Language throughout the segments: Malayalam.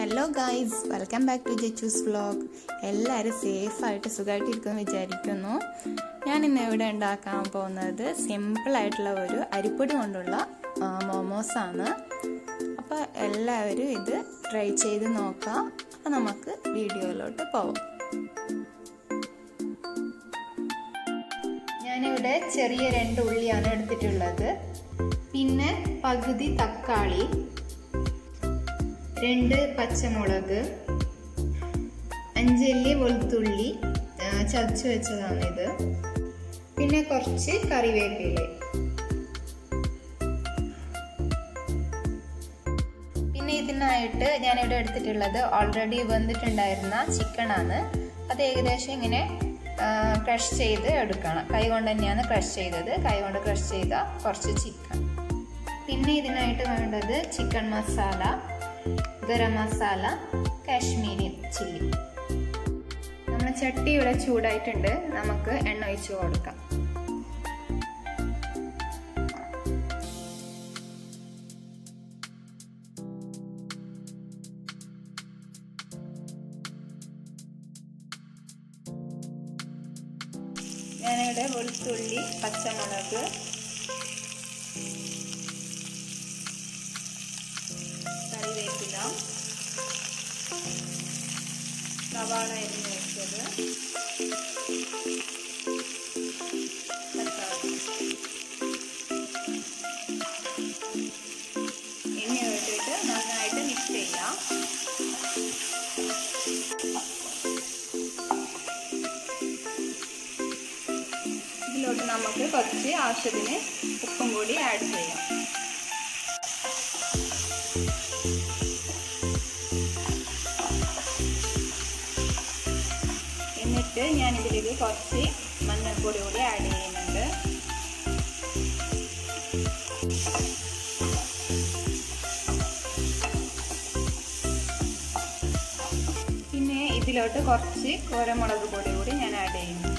hello guys welcome back to Jachu's vlog എല്ലാവരും സേഫായിട്ട് സുഖമായിട്ടിരിക്കുമെന്ന് വിചാരിക്കുന്നു ഞാൻ ഇന്ന് ഇവിടെ ഉണ്ടാക്കാൻ പോകുന്നത് സിമ്പിളായിട്ടുള്ള ഒരു അരിപ്പൊടി കൊണ്ടുള്ള മോമോസാണ് അപ്പോൾ എല്ലാവരും ഇത് ട്രൈ ചെയ്ത് നോക്കാം അപ്പോൾ നമുക്ക് വീഡിയോയിലോട്ട് പോവാം ഞാനിവിടെ ചെറിയ രണ്ട് ഉള്ളിയാണ് എടുത്തിട്ടുള്ളത് പിന്നെ പകുതി തക്കാളി രണ്ട് പച്ചമുളക് അഞ്ചല്ലി വെളുത്തുള്ളി ചതച്ച് വെച്ചതാണ് ഇത് പിന്നെ കുറച്ച് കറിവേപ്പില പിന്നെ ഇതിനായിട്ട് ഞാനിവിടെ എടുത്തിട്ടുള്ളത് ഓൾറെഡി വെന്തിട്ടുണ്ടായിരുന്ന ചിക്കൻ ആണ് അത് ഏകദേശം ഇങ്ങനെ ക്രഷ് ചെയ്ത് എടുക്കണം കൈ കൊണ്ട് തന്നെയാണ് ക്രഷ് ചെയ്തത് കൈ കൊണ്ട് ക്രഷ് ചെയ്ത കുറച്ച് ചിക്കൻ പിന്നെ ഇതിനായിട്ട് വേണ്ടത് ചിക്കൻ മസാല ഗരം മസാല കാശ്മീരി ചില്ലി നമ്മുടെ ചട്ടി ഇവിടെ ചൂടായിട്ടുണ്ട് നമുക്ക് എണ്ണ ഒഴിച്ച് കൊടുക്കാം ഞാനിവിടെ വെളുത്തുള്ളി പച്ചമുളക് കറിവേപ്പില സവാള അരിഞ്ഞ് വെച്ചത് തക്കാളി എന്നിവ ഇട്ടിട്ട് നന്നായിട്ട് മിക്സ് ചെയ്യാം ഇതിലോട്ട് നമുക്ക് കുറച്ച് ആവശ്യത്തിന് ഉപ്പും കൂടി ആഡ് ചെയ്യാം എന്നിട്ട് ഞാൻ ഇതിലേക്ക് കുറച്ച് മഞ്ഞൾപ്പൊടി കൂടി ആഡ് ചെയ്യുന്നുണ്ട് പിന്നെ ഇതിലോട്ട് കുറച്ച് കുരമുളക് പൊടി കൂടി ഞാൻ ആഡ് ചെയ്യുന്നു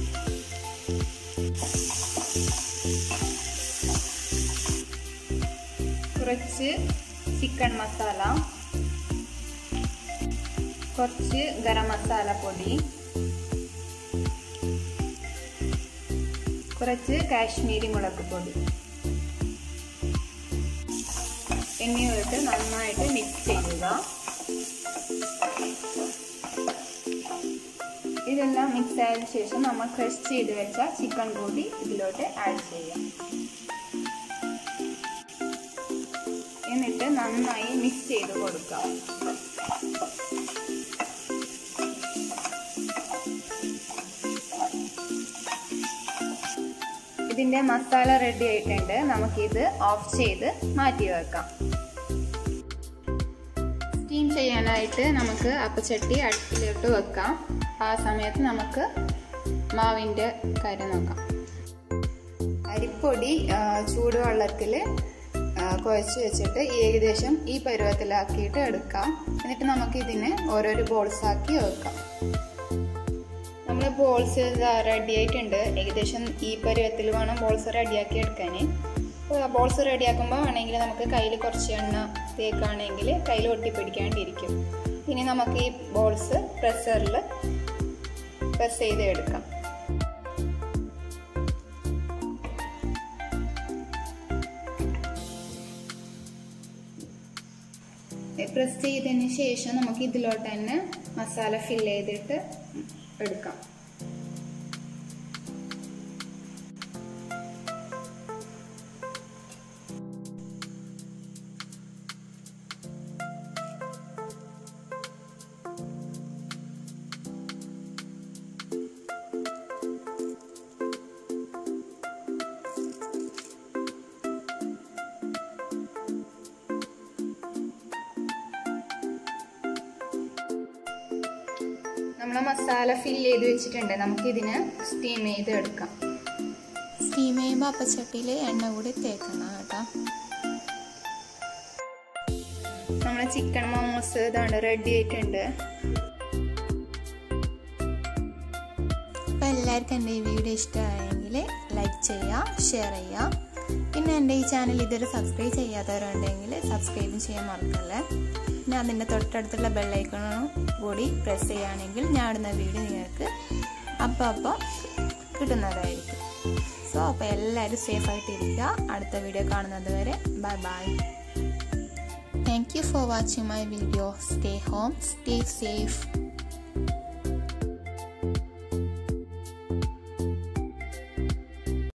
കുറച്ച് ചിക്കൻ മസാല കുറച്ച് ഗരം മസാല പൊടി കുറച്ച് കാശ്മീരി മുളക് പൊടി എന്നിവ ഇട്ട് നന്നായിട്ട് മിക്സ് ചെയ്യുക ഇതെല്ലാം മിക്സ് ആയതിനു ശേഷം നമ്മൾ ക്രഷ് ചെയ്ത് വെച്ച ചിക്കൻ കൂടി ഇതിലോട്ട് ആഡ് ചെയ്യാം എന്നിട്ട് നന്നായി മിക്സ് ചെയ്ത് കൊടുക്കാം ഇതിന്റെ മസാല റെഡി ആയിട്ടുണ്ട് നമുക്കിത് ഓഫ് ചെയ്ത് മാറ്റി വെക്കാം സ്റ്റീം ചെയ്യാനായിട്ട് നമുക്ക് അപ്പച്ചട്ടി അടുപ്പിലോട്ട് വെക്കാം ആ സമയത്ത് നമുക്ക് മാവിൻ്റെ കാര്യം നോക്കാം അരിപ്പൊടി ചൂടുവെള്ളത്തിൽ കുഴച്ച് വെച്ചിട്ട് ഏകദേശം ഈ പരുവത്തിലാക്കിയിട്ട് എടുക്കാം എന്നിട്ട് നമുക്ക് ഇതിനെ ഓരോരോ ബോൾസ് ആക്കി വെക്കാം നമ്മൾ ബോൾസ് റെഡി ആയിട്ടുണ്ട് ഏകദേശം ഈ പരുവത്തിൽ വേണം ബോൾസ് റെഡിയാക്കി എടുക്കാൻ ബോൾസ് റെഡിയാക്കുമ്പോൾ വേണമെങ്കിൽ നമുക്ക് കയ്യിൽ കുറച്ച് എണ്ണ തേക്കാണെങ്കിൽ കയ്യിൽ ഒട്ടിപ്പിടിക്കാണ്ടിരിക്കും ഇനി നമുക്ക് ഈ ബോൾസ് പ്രഷറിൽ പ്രസ് ചെയ്ത് എടുക്കാം പ്രസ് ചെയ്തതിന് ശേഷം നമുക്ക് ഇതിലോട്ട് തന്നെ മസാല ഫില്ല് ചെയ്തിട്ട് എടുക്കാം നമ്മൾ മസാല ഫില്ല് ചെയ്ത് വെച്ചിട്ടുണ്ട് നമുക്കിതിന് സ്റ്റീം ചെയ്ത് എടുക്കാം സ്റ്റീം ചെയ്യുമ്പോൾ അപ്പച്ചട്ടിയിൽ എണ്ണ കൂടി തേക്കണം കേട്ടോ നമ്മളെ ചിക്കൻ മോമോസ് ഇതാണ് റെഡി ആയിട്ടുണ്ട് അപ്പോൾ എല്ലാവർക്കും എൻ്റെ ഈ വീഡിയോ ഇഷ്ടമായെങ്കിൽ ലൈക്ക് ചെയ്യുക ഷെയർ ചെയ്യുക പിന്നെ എൻ്റെ ഈ ചാനൽ ഇതുവരെ സബ്സ്ക്രൈബ് ചെയ്യാത്തവരുണ്ടെങ്കിൽ സബ്സ്ക്രൈബും ചെയ്യാൻ മറക്കല്ലേ പിന്നെ അതിൻ്റെ തൊട്ടടുത്തുള്ള ബെല്ലൈക്കണും കൂടി പ്രസ് ചെയ്യുകയാണെങ്കിൽ ഞാൻ ഇടുന്ന വീഡിയോ നിങ്ങൾക്ക് അപ്പോൾ അപ്പോൾ കിട്ടുന്നതായിരിക്കും സോ അപ്പോൾ എല്ലാവരും സേഫായിട്ട് ഇരിക്കുക അടുത്ത വീഡിയോ കാണുന്നത് വരെ bye bye thank you for watching my video stay home stay safe